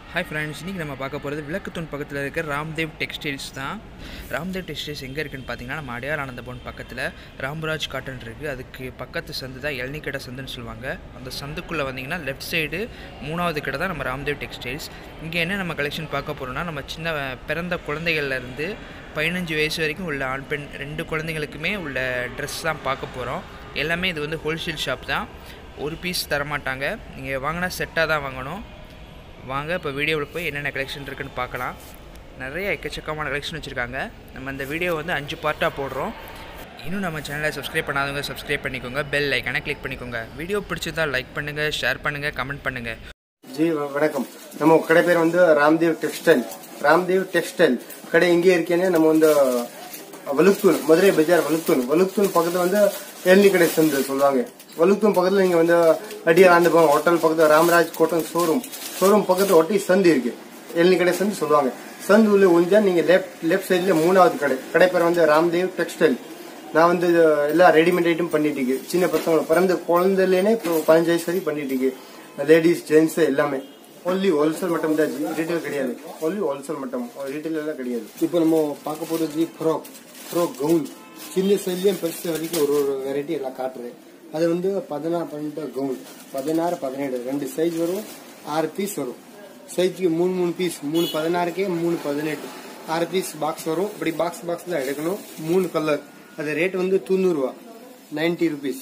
hi friends இன்றைக்கி நம்ம பார்க்க போகிறது விளக்குத்தூண் பக்கத்தில் இருக்க ராம்தேவ் டெக்ஸ்டைல்ஸ் தான் ராம்தேவ் டெக்ஸ்டைல்ஸ் எங்கே இருக்குன்னு பார்த்தீங்கன்னா நம்ம அடையார் ஆனந்தபவன் பக்கத்தில் ராம்ராஜ் காட்டன் இருக்குது அதுக்கு பக்கத்து சந்து தான் இளநீ கடை சந்துன்னு சொல்லுவாங்க அந்த சந்துக்குள்ளே வந்தீங்கன்னா லெஃப்ட் சைடு மூணாவது கடை தான் நம்ம ராம்தேவ் டெக்ஸ்டைல்ஸ் இங்கே என்ன நம்ம கலெக்ஷன் பார்க்க போகிறோம்னா நம்ம சின்ன பிறந்த குழந்தைகள்லேருந்து பதினஞ்சு வயசு வரைக்கும் உள்ள ஆண் பெண் ரெண்டு குழந்தைங்களுக்குமே உள்ள ட்ரெஸ் தான் பார்க்க போகிறோம் எல்லாமே இது வந்து ஹோல்சேல் ஷாப் தான் ஒரு பீஸ் தரமாட்டாங்க நீங்கள் வாங்கினா செட்டாக தான் வாங்கணும் வாங்க இப்போ வீடியோவில் போய் என்னென்ன கலெக்ஷன் இருக்குன்னு பார்க்கலாம் நிறைய எக்கச்சக்கமான கலெக்ஷன் வச்சுருக்காங்க நம்ம இந்த வீடியோ வந்து அஞ்சு பார்ட்டாக போடுறோம் இன்னும் நம்ம சேனலை சப்ஸ்கிரைப் பண்ணாதவங்க சப்ஸ்கிரைப் பண்ணிக்கோங்க பெல் ஐக்கான கிளிக் பண்ணிக்கோங்க வீடியோ பிடிச்சதா லைக் பண்ணுங்கள் ஷேர் பண்ணுங்கள் கமெண்ட் பண்ணுங்கள் ஜி வ- வணக்கம் நம்ம கடை பேர் வந்து ராம்தேவ் டெக்ஸ்டைல் ராம்தேவ் டெக்ஸ்டைல் கடை எங்கே இருக்கேன்னு நம்ம வந்து வலுத்தூன் மதுரை பஜார் வலுத்தூன் வலுத்தூன் பக்கத்துல வந்து எல்னி கடை சந்து சொல்லுவாங்க வலுத்தூன் பக்கத்துல நீங்க வந்து அடியார் ஆண்டு போங்க ஹோட்டல் பக்கத்துல ராமராஜ் கோட்டன் ஷோரூம் ஷோரூம் பக்கத்துல ஒட்டி சந்து இருக்கு எல்னி கடை சந்து சொல்லுவாங்க சந்து உள்ள ஒழிஞ்சா நீங்க லெஃப்ட் லெஃப்ட் சைட்ல மூணாவது கடை கடை பேர் வந்து ராம்தேவ் டெக்ஸ்டைல் நான் வந்து எல்லா ரெடிமேட் ஐட்டம் பண்ணிட்டு இருக்கேன் சின்ன பசங்க பிறந்த குழந்தைலேனே இப்போ பதினஞ்சு வயசு வரைக்கும் பண்ணிட்டு இருக்கேன் லேடிஸ் ஜென்ஸ் எல்லாமே ஒன்லி ஹோல்சேல் மட்டும் தான் ஜி ரீட்டைல் கிடையாது ஒன்லி ஹோல்சேல் மட்டும் ரீட்டைல் எல்லாம் கிடையாது இப்போ நம்ம பார்க்க போறது ஜி ஃப்ராக் ஃப்ராக் கவுன் சின்ன சைட்லயும் பெருசு வரைக்கும் ஒரு ஒரு வெரைட்டி எல்லாம் காட்டுறேன் அது வந்து பதினாறு பன்னெண்டு கவுன் பதினாறு பதினேழு ரெண்டு சைஸ் வரும் ஆறு பீஸ் வரும் சைஸ்க்கு மூணு மூணு பீஸ் மூணு பதினாறுக்கே மூணு பதினெட்டு ஆறு பீஸ் பாக்ஸ் வரும் இப்படி பாக்ஸ் பாக்ஸ் தான் எடுக்கணும் மூணு கலர் அது ரேட் வந்து தொண்ணூறுவா நைன்டி ருபீஸ்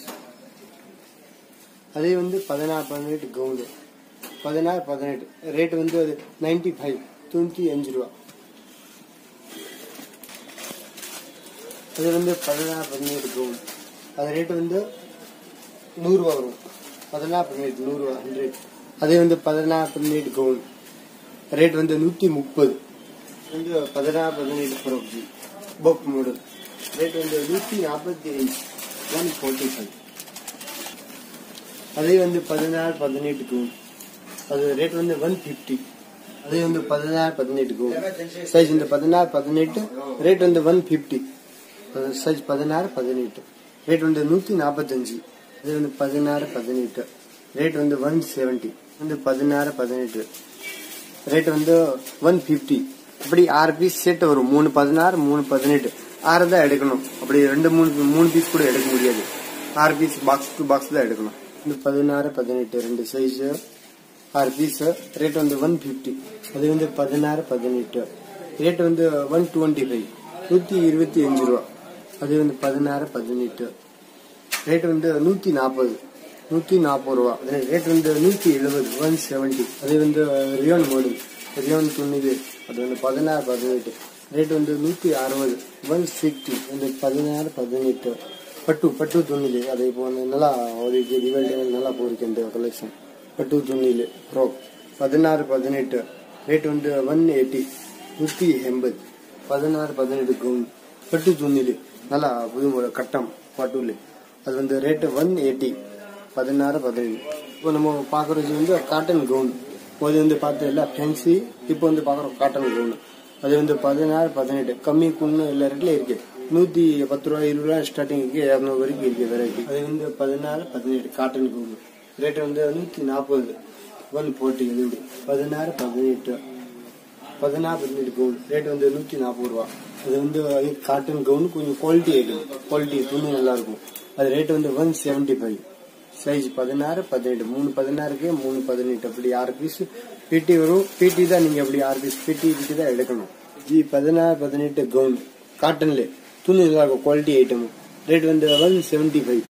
அதே வந்து பதினாறு பதினெட்டு கவுனு பதினாறு பதினெட்டு ரேட் வந்து அது நைன்டி ஃபைவ் தொண்ணூற்றி அஞ்சு ரூபா அது வந்து பதினாறு பதினெட்டு கவுன் அது ரேட் வந்து நூறுரூவா வரும் பதினாறு பதினெட்டு நூறுரூவா ஹண்ட்ரட் அதே வந்து பதினாறு பதினெட்டு கவுன் ரேட் வந்து நூற்றி முப்பது வந்து பதினாறு பதினெட்டு ப்ரோக்ஜி பொக் மாடல் ரேட் வந்து நூற்றி நாற்பத்தி அஞ்சு ஒன் ஃபோர்ட்டி ஃபைவ் அதே வந்து பதினாறு பதினெட்டு கவுன் அது ரேட் வந்து ஒன் ஃபிஃப்டி அதே வந்து பதினாறு பதினெட்டு கவுன் சைஸ் வந்து பதினாறு பதினெட்டு ரேட் வந்து ஒன் ஃபிஃப்டி சைஸ் பதினாறு பதினெட்டு ரேட் வந்து நூற்றி நாற்பத்தஞ்சு அது வந்து பதினாறு பதினெட்டு ரேட் வந்து ஒன் செவன்ட்டி வந்து பதினாறு பதினெட்டு ரேட் வந்து ஒன் ஃபிஃப்டி அப்படி ஆறு பீஸ் செட் வரும் மூணு பதினாறு மூணு பதினெட்டு ஆறு தான் எடுக்கணும் அப்படி ரெண்டு மூணு மூணு பீஸ் கூட எடுக்க முடியாது ஆறு பீஸ் பாக்ஸ் டு பாக்ஸ் தான் எடுக்கணும் இந்த பதினாறு பதினெட்டு ரெண்டு சைஸ் ஆறு பீஸ் ரேட் வந்து ஒன் ஃபிஃப்டி அது வந்து பதினாறு பதினெட்டு ரேட் வந்து ஒன் டுவெண்ட்டி ஃபைவ் நூற்றி இருபத்தி அஞ்சு ரூபா அது வந்து பதினாறு பதினெட்டு ரேட் வந்து நூற்றி நாற்பது நூற்றி நாற்பது ரூபா ரேட் வந்து நூற்றி எழுபது ஒன் செவன்ட்டி அது வந்து ரியோன் மாடல் ரியோன் துணிது அது வந்து பதினாறு பதினெட்டு ரேட் வந்து நூற்றி அறுபது ஒன் சிக்ஸ்டி வந்து பதினாறு பதினெட்டு பட்டு பட்டு துணிது அது இப்போ வந்து நல்லா ஒரு திவாலி time நல்லா போயிருக்கு இந்த கலெக்ஷன் பட்டு துணியில் ஃப்ராக் பதினாறு பதினெட்டு ரேட் வந்து ஒன் எயிட்டி நூற்றி எண்பது பதினாறு பதினெட்டு கவுன் பட்டு துணியில் நல்லா புது முறை கட்டம் பட்டுல அது வந்து ரேட்டு ஒன் எயிட்டி பதினாறு பதினேழு இப்போ நம்ம பார்க்குறது வந்து காட்டன் கவுன் அது வந்து பார்த்து எல்லாம் ஃபேன்சி இப்போ வந்து பார்க்குறோம் காட்டன் கவுன் அது வந்து பதினாறு பதினெட்டு கம்மி குன்னு எல்லா ரேட்ல இருக்கு நூற்றி பத்து ரூபா இருபது ரூபா ஸ்டார்டிங் இருக்கு இரநூறு வரைக்கும் இருக்கு வெரைட்டி அது வந்து பதினாறு பதினெட்டு காட்டன் கவுன் ரேட் வந்து நூற்றி நாற்பது ஒன் போட்டி இது இப்படி பதினாறு பதினெட்டு பதினாறு பதினெட்டு கவுன் ரேட் வந்து நூற்றி நாற்பது ரூபா அது வந்து காட்டன் கவுன் கொஞ்சம் குவாலிட்டி ஐட்டம் குவாலிட்டி துணி நல்லா இருக்கும் அது ரேட் வந்து ஒன் செவன்ட்டி ஃபைவ் சைஸ் பதினாறு பதினெட்டு மூணு பதினாறுக்கு மூணு பதினெட்டு அப்படி ஆறு பீஸ் பிடி வரும் பிடி தான் நீங்கள் அப்படி ஆறு பீஸ் பிடி பிடி தான் எடுக்கணும் ஜி பதினாறு பதினெட்டு கவுன் காட்டன்ல துணி நல்லா இருக்கும் குவாலிட்டி ஐட்டம் ரேட் வந்து ஒன் செவன்ட்டி ஃபைவ்